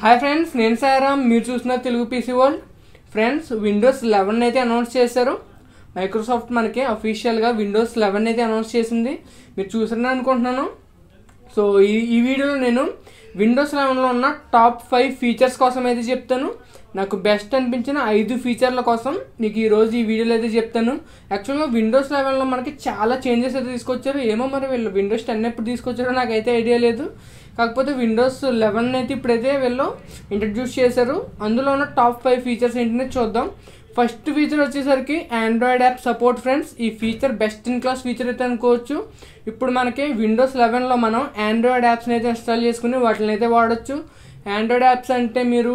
hi friends నేను సారామ్ మీరు చూస్తున్న Telugu PC world friends Windows eleven అయితే అనౌన్స్ చేశారు మైక్రోసాఫ్ట్ మనకి అఫీషియల్గా విండోస్ లెవెన్ అయితే అనౌన్స్ చేసింది మీరు చూసారని అనుకుంటున్నాను సో ఈ ఈ వీడియోలో నేను విండోస్ లెవెన్లో ఉన్న టాప్ ఫైవ్ ఫీచర్స్ కోసం అయితే చెప్తాను నాకు బెస్ట్ అనిపించిన ఐదు ఫీచర్ల కోసం మీకు ఈరోజు ఈ వీడియోలో అయితే చెప్తాను యాక్చువల్గా విండోస్ లెవెన్లో మనకి చాలా చేంజెస్ అయితే తీసుకొచ్చారు ఏమో మరి వీళ్ళు విండోస్ టెన్ ఎప్పుడు తీసుకొచ్చారో నాకైతే ఐడియా లేదు కాకపోతే విండోస్ లెవెన్ అయితే ఇప్పుడైతే వీళ్ళు ఇంట్రడ్యూస్ చేశారు అందులో ఉన్న టాప్ ఫైవ్ ఫీచర్స్ ఏంటనే చూద్దాం ఫస్ట్ ఫీచర్ వచ్చేసరికి ఆండ్రాయిడ్ యాప్ సపోర్ట్ ఫ్రెండ్స్ ఈ feature best in class feature అయితే అనుకోవచ్చు ఇప్పుడు మనకి విండోస్ లెవెన్లో మనం ఆండ్రాయిడ్ యాప్స్ని అయితే ఇన్స్టాల్ చేసుకుని వాటిని అయితే వాడచ్చు ఆండ్రాయిడ్ యాప్స్ అంటే మీరు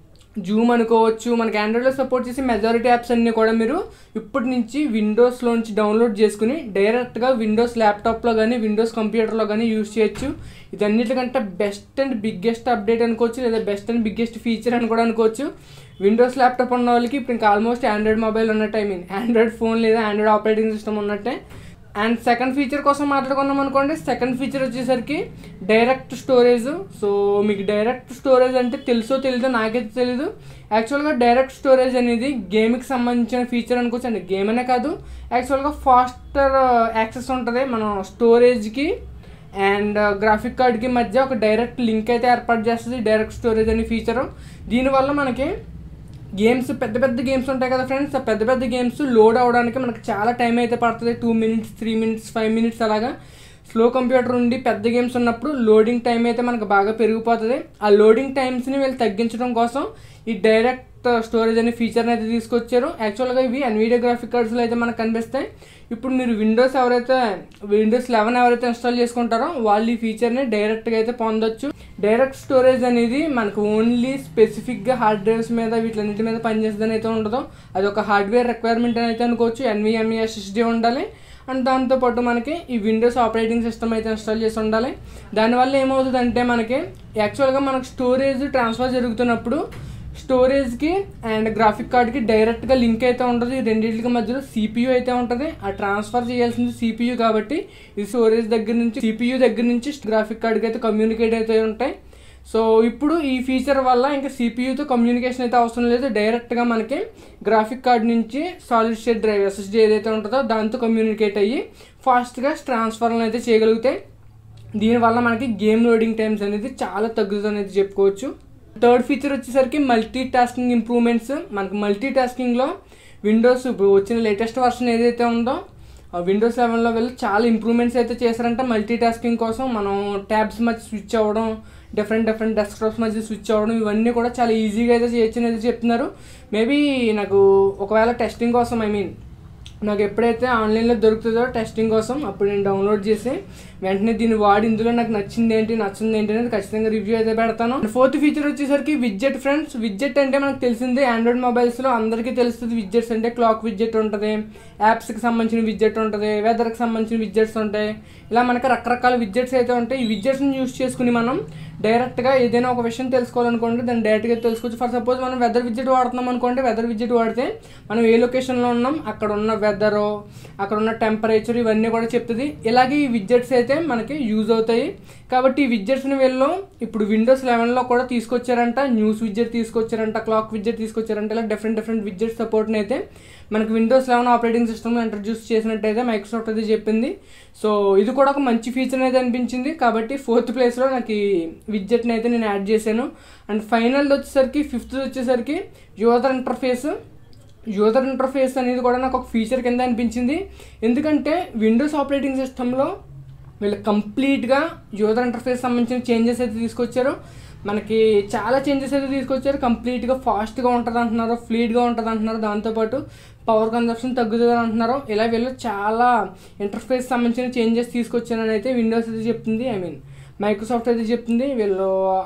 జూమ్ అనుకోవచ్చు మనకి ఆండ్రాయిడ్లో సపోర్ట్ చేసే మెజారిటీ యాప్స్ అన్నీ కూడా మీరు ఇప్పటి నుంచి విండోస్లోంచి డౌన్లోడ్ చేసుకుని డైరెక్ట్గా విండోస్ ల్యాప్టాప్లో కానీ విండోస్ కంప్యూటర్లో కానీ యూజ్ చేయొచ్చు ఇదన్నిటికంటే బెస్ట్ అండ్ బిగ్గెస్ట్ అప్డేట్ అనుకోవచ్చు లేదా బెస్ట్ అండ్ బిగ్గెస్ట్ ఫీచర్ అని కూడా అనుకోవచ్చు విండోస్ ల్యాప్టాప్ ఉన్న వాళ్ళకి ఇప్పుడు ఇంకా ఆల్మోస్ట్ ఆండ్రాయిడ్ మొబైల్ ఉన్నట్టు ఐ మీన్ ఆండ్రాయిడ్ ఫోన్ లేదా ఆండ్రాయిడ్ ఆపరేటింగ్ సిస్టమ్ ఉన్నట్టే అండ్ సెకండ్ ఫీచర్ కోసం మాట్లాడుకున్నాం అనుకోండి సెకండ్ ఫీచర్ వచ్చేసరికి డైరెక్ట్ స్టోరేజ్ సో మీకు డైరెక్ట్ స్టోరేజ్ అంటే తెలుసో తెలీదో నాకైతే తెలీదు యాక్చువల్గా డైరెక్ట్ స్టోరేజ్ అనేది గేమ్కి సంబంధించిన ఫీచర్ అనుకోవచ్చు అండి గేమ్ అనే కాదు యాక్చువల్గా ఫాస్టర్ యాక్సెస్ ఉంటుంది మనం స్టోరేజ్కి అండ్ గ్రాఫిక్ కార్డ్కి మధ్య ఒక డైరెక్ట్ లింక్ అయితే ఏర్పాటు చేస్తుంది డైరెక్ట్ స్టోరేజ్ అనే ఫీచరు దీనివల్ల మనకి గేమ్స్ పెద్ద పెద్ద గేమ్స్ ఉంటాయి కదా ఫ్రెండ్స్ ఆ పెద్ద పెద్ద గేమ్స్ లోడ్ అవడానికి మనకు చాలా టైం అయితే పడుతుంది two minutes three minutes five minutes అలాగా స్లో కంప్యూటర్ ఉండి పెద్ద గేమ్స్ ఉన్నప్పుడు లోడింగ్ టైం అయితే మనకు బాగా పెరిగిపోతుంది ఆ లోడింగ్ టైమ్స్ని వీళ్ళు తగ్గించడం కోసం ఈ డైరెక్ట్ స్టోరేజ్ అనే ఫీచర్ని అయితే తీసుకొచ్చారు యాక్చువల్గా ఇవి అన్వీడియో గ్రాఫిక్ కార్డ్స్లో అయితే మనకు కనిపిస్తాయి ఇప్పుడు మీరు విండోస్ ఎవరైతే విండోస్ లెవెన్ ఎవరైతే ఇన్స్టాల్ చేసుకుంటారో వాళ్ళు ఈ ఫీచర్ని డైరెక్ట్గా అయితే పొందొచ్చు డైరెక్ట్ స్టోరేజ్ అనేది మనకు ఓన్లీ స్పెసిఫిక్గా హార్డ్ డ్రైవ్స్ మీద వీటిలన్నిటి మీద పనిచేస్తుందని అయితే ఉండదు అది ఒక హార్డ్వేర్ రిక్వైర్మెంట్ అని అయితే అనుకోవచ్చు ఎన్విఎంఈ ఎస్ఎస్డి ఉండాలి అండ్ దాంతోపాటు మనకి ఈ విండోస్ ఆపరేటింగ్ సిస్టమ్ అయితే ఇన్స్టాల్ చేసి ఉండాలి దానివల్ల ఏమవుతుందంటే మనకి యాక్చువల్గా మనకు స్టోరేజ్ ట్రాన్స్ఫర్ జరుగుతున్నప్పుడు స్టోరేజ్కి అండ్ గ్రాఫిక్ కార్డ్కి డైరెక్ట్గా లింక్ అయితే ఉంటుంది ఈ రెండింటికి మధ్యలో సిపియూ అయితే ఉంటుంది ఆ ట్రాన్స్ఫర్ చేయాల్సింది సిపియూ కాబట్టి ఈ స్టోరేజ్ దగ్గర నుంచి సిపియూ దగ్గర నుంచి గ్రాఫిక్ కార్డ్కి అయితే కమ్యూనికేట్ అయితే ఉంటాయి సో ఇప్పుడు ఈ ఫీచర్ వల్ల ఇంకా సిపియూతో కమ్యూనికేషన్ అయితే అవసరం లేదు డైరెక్ట్గా మనకి గ్రాఫిక్ కార్డ్ నుంచి సాలిడ్ స్టేట్ డ్రైవ్ ఎస్ఎస్డి ఏదైతే ఉంటుందో దాంతో కమ్యూనికేట్ అయ్యి ఫాస్ట్గా ట్రాన్స్ఫర్లను అయితే చేయగలుగుతాయి దీనివల్ల మనకి గేమ్ లోడింగ్ టైమ్స్ అనేది చాలా తగ్గుతుంది అనేది చెప్పుకోవచ్చు థర్డ్ ఫీచర్ వచ్చేసరికి మల్టీ టాస్కింగ్ ఇంప్రూవ్మెంట్స్ మనకి మల్టీ టాస్కింగ్లో విండోస్ ఇప్పుడు వచ్చిన లేటెస్ట్ వర్షన్ ఏదైతే ఉందో విండోస్ లెవెన్లో వెళ్ళి చాలా ఇంప్రూవ్మెంట్స్ అయితే చేశారంటే మల్టీ టాస్కింగ్ కోసం మనం ట్యాబ్స్ మధ్య స్విచ్ అవ్వడం డిఫరెంట్ డిఫరెంట్ డెస్క్టాప్స్ మధ్య స్విచ్ అవ్వడం ఇవన్నీ కూడా చాలా ఈజీగా అయితే చేయొచ్చు అనేది చెప్తున్నారు మేబీ నాకు ఒకవేళ టెస్టింగ్ కోసం ఐ మీన్ నాకు ఎప్పుడైతే ఆన్లైన్లో దొరుకుతుందో టెస్టింగ్ కోసం అప్పుడు నేను డౌన్లోడ్ చేసి వెంటనే దీన్ని వాడి ఇందులో నాకు నచ్చింది ఏంటి నచ్చింది ఏంటి అనేది ఖచ్చితంగా రివ్యూ అయితే పెడతాను ఫోర్త్ ఫీచర్ వచ్చేసరికి విడ్జెట్ ఫ్రెండ్స్ విడ్జెట్ అంటే మనకు తెలిసిందే ఆండ్రాయిడ్ మొబైల్స్లో అందరికీ తెలుస్తుంది విడ్జెట్స్ అంటే క్లాక్ విడ్జెట్ ఉంటుంది యాప్స్కి సంబంధించిన విడ్జెట్ ఉంటుంది వెదర్కి సంబంధించిన విడ్జెట్స్ ఉంటాయి ఇలా మనకి రకరకాల విడ్జెట్స్ అయితే ఉంటాయి ఈ విడ్జెట్స్ని యూస్ చేసుకుని మనం డైరెక్ట్గా ఏదైనా ఒక విషయం తెలుసుకోవాలనుకోండి దాన్ని డైరెక్ట్గా తెలుసుకోవచ్చు ఫర్ సపోజ్ మనం వెదర్ విడ్జెట్ వాడుతున్నాం అనుకోండి వెదర్ విడ్జెట్ వాడితే మనం ఏ లొకేషన్లో ఉన్నాం అక్కడ ఉన్న వెదరు అక్కడ ఉన్న టెంపరేచర్ ఇవన్నీ కూడా చెప్తుంది ఇలాగే ఈ విడ్జెట్స్ అయితే మనకి యూజ్ అవుతాయి కాబట్టి ఈ విడ్జెట్స్ని వీళ్ళు ఇప్పుడు విండోస్ లెవెన్లో కూడా తీసుకొచ్చారంట న్యూస్ విడ్జెట్ తీసుకొచ్చారంట క్లాక్ విడ్జెట్ తీసుకొచ్చారంట ఇలా డిఫరెంట్ డిఫరెంట్ విడ్జెట్ సపోర్ట్ని అయితే మనకి విండోస్ లెవెన్ ఆపరేటింగ్ సిస్టమ్లో ఇంట్రడ్యూస్ చేసినట్టయితే మైక్రోసాఫ్ట్ అయితే చెప్పింది సో ఇది కూడా ఒక మంచి ఫీచర్ అయితే అనిపించింది కాబట్టి ఫోర్త్ ప్లేస్లో నాకు ఈ విడ్జెట్ని అయితే నేను యాడ్ చేశాను అండ్ ఫైనల్ వచ్చేసరికి ఫిఫ్త్ వచ్చేసరికి యూజర్ ఇంటర్ఫేస్ యూజర్ ఇంటర్ఫేస్ అనేది కూడా నాకు ఒక ఫీచర్ కింద అనిపించింది ఎందుకంటే విండోస్ ఆపరేటింగ్ సిస్టంలో వీళ్ళు కంప్లీట్గా యూజర్ ఇంటర్ఫేస్ సంబంధించిన చేంజెస్ అయితే తీసుకొచ్చారు మనకి చాలా చేంజెస్ అయితే తీసుకొచ్చారు కంప్లీట్గా ఫాస్ట్గా ఉంటుంది అంటున్నారు ఫ్లీట్గా ఉంటుంది అంటున్నారు దాంతోపాటు పవర్ కన్జప్షన్ తగ్గుతుంది అంటున్నారు ఇలా వీళ్ళు చాలా ఇంటర్ఫేస్ సంబంధించిన చేంజెస్ తీసుకొచ్చారని అయితే విండోస్ అయితే చెప్తుంది ఐ మీన్ మైక్రోసాఫ్ట్ అయితే చెప్తుంది వీళ్ళు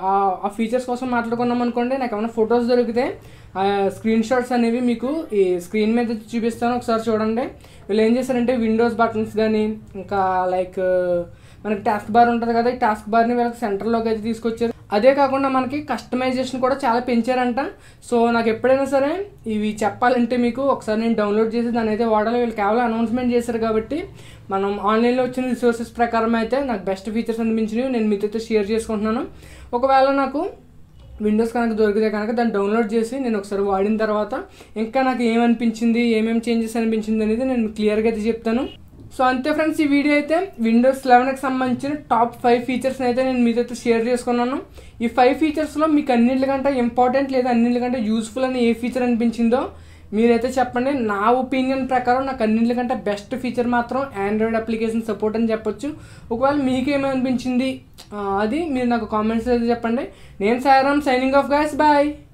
ఆ ఫీచర్స్ కోసం మాట్లాడుకున్నాం అనుకోండి నాకు ఏమైనా ఫొటోస్ దొరికితే స్క్రీన్ షాట్స్ అనేవి మీకు ఈ స్క్రీన్ మీద చూపిస్తాను ఒకసారి చూడండి వీళ్ళు ఏం చేశారంటే విండోస్ బటన్స్ కానీ ఇంకా లైక్ మనకి టాస్క్ బార్ ఉంటుంది కదా ఈ టాస్క్ బార్ని వీళ్ళకి సెంటర్లోకి అయితే తీసుకొచ్చారు అదే కాకుండా మనకి కస్టమైజేషన్ కూడా చాలా పెంచారంట సో నాకు ఎప్పుడైనా సరే ఇవి చెప్పాలంటే మీకు ఒకసారి నేను డౌన్లోడ్ చేసి దాన్ని అయితే వాడాలి వీళ్ళు కేవలం అనౌన్స్మెంట్ చేశారు కాబట్టి మనం ఆన్లైన్లో వచ్చిన రిసోర్సెస్ ప్రకారం అయితే నాకు బెస్ట్ ఫీచర్స్ అనిపించినవి నేను మీతో షేర్ చేసుకుంటున్నాను ఒకవేళ నాకు విండోస్ కనుక దొరికితే కనుక దాన్ని డౌన్లోడ్ చేసి నేను ఒకసారి వాడిన తర్వాత ఇంకా నాకు ఏమనిపించింది ఏమేమి చేంజెస్ అనిపించింది అనేది నేను క్లియర్గా అయితే చెప్తాను సో అంతే ఫ్రెండ్స్ ఈ వీడియో అయితే విండోస్ లెవెన్కి సంబంధించిన టాప్ ఫైవ్ ఫీచర్స్ని అయితే నేను మీతో అయితే షేర్ చేసుకున్నాను ఈ ఫైవ్ ఫీచర్స్లో మీకు అన్నింటికంటే ఇంపార్టెంట్ లేదా అన్నింటికంటే యూస్ఫుల్ అని ఏ ఫీచర్ అనిపించిందో మీరైతే చెప్పండి నా ఒపీనియన్ ప్రకారం నాకు అన్నింటికంటే బెస్ట్ ఫీచర్ మాత్రం ఆండ్రాయిడ్ అప్లికేషన్ సపోర్ట్ అని చెప్పొచ్చు ఒకవేళ మీకేమనిపించింది ఆ, అది మీరు నాకు కామెంట్స్ అయితే చెప్పండి నేను Sairam signing off guys bye